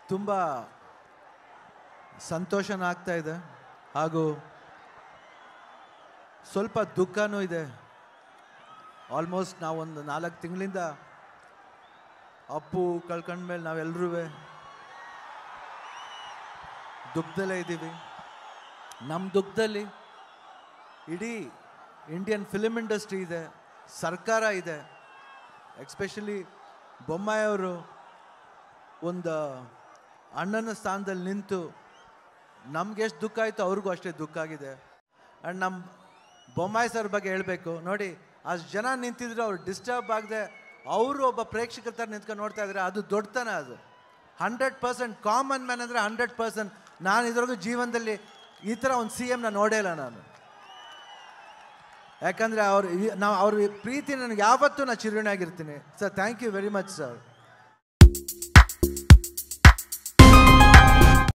ತುಂಬ ಸಂತೋಷನ ಆಗ್ತಾ ಇದೆ ಹಾಗೂ ಸ್ವಲ್ಪ ದುಃಖನೂ ಇದೆ ಆಲ್ಮೋಸ್ಟ್ ನಾವೊಂದು ನಾಲ್ಕು ತಿಂಗಳಿಂದ ಅಪ್ಪು ಕಳ್ಕೊಂಡ್ಮೇಲೆ ನಾವೆಲ್ಲರೂ ದುಃಖದಲ್ಲೇ ಇದ್ದೀವಿ ನಮ್ಮ ದುಃಖದಲ್ಲಿ ಇಡೀ ಇಂಡಿಯನ್ ಫಿಲ್ಮ್ ಇಂಡಸ್ಟ್ರಿ ಇದೆ ಸರ್ಕಾರ ಇದೆ ಎಕ್ಸ್ಪೆಷಲಿ ಬೊಮ್ಮಾಯಿ ಅವರು ಒಂದು ಅಣ್ಣನ ಸ್ಥಾನದಲ್ಲಿ ನಿಂತು ನಮ್ಗೆ ಎಷ್ಟು ದುಃಖ ಆಯಿತು ಅವ್ರಿಗೂ ಅಷ್ಟೇ ದುಃಖ ಆಗಿದೆ ಆ್ಯಂಡ್ ನಮ್ಮ ಬೊಮ್ಮಾಯಿ ಸರ್ ಬಗ್ಗೆ ಹೇಳಬೇಕು ನೋಡಿ ಅಷ್ಟು ಜನ ನಿಂತಿದ್ರು ಅವ್ರು ಡಿಸ್ಟರ್ಬ್ ಆಗದೆ ಅವರು ಒಬ್ಬ ಪ್ರೇಕ್ಷಕರ ಥರ ನಿಂತ್ಕೊಂಡು ನೋಡ್ತಾ ಇದ್ದಾರೆ ಅದು ದೊಡ್ಡತನ ಅದು ಹಂಡ್ರೆಡ್ ಪರ್ಸೆಂಟ್ ಕಾಮನ್ ಮ್ಯಾನ್ ಅಂದರೆ ಹಂಡ್ರೆಡ್ ಪರ್ಸೆಂಟ್ ನಾನು ಇದ್ರೊಳಗೂ ಜೀವನದಲ್ಲಿ ಈ ಥರ ಒಂದು ಸಿ ಎಮ್ನ ನೋಡೇ ಇಲ್ಲ ನಾನು ಯಾಕಂದರೆ ಅವ್ರು ಈ- ನಾವು ಅವ್ರ ಪ್ರೀತಿ ನನಗೆ ಯಾವತ್ತೂ ನಾನು ಚಿರುಣಾಗಿರ್ತೀನಿ sir thank you very much sir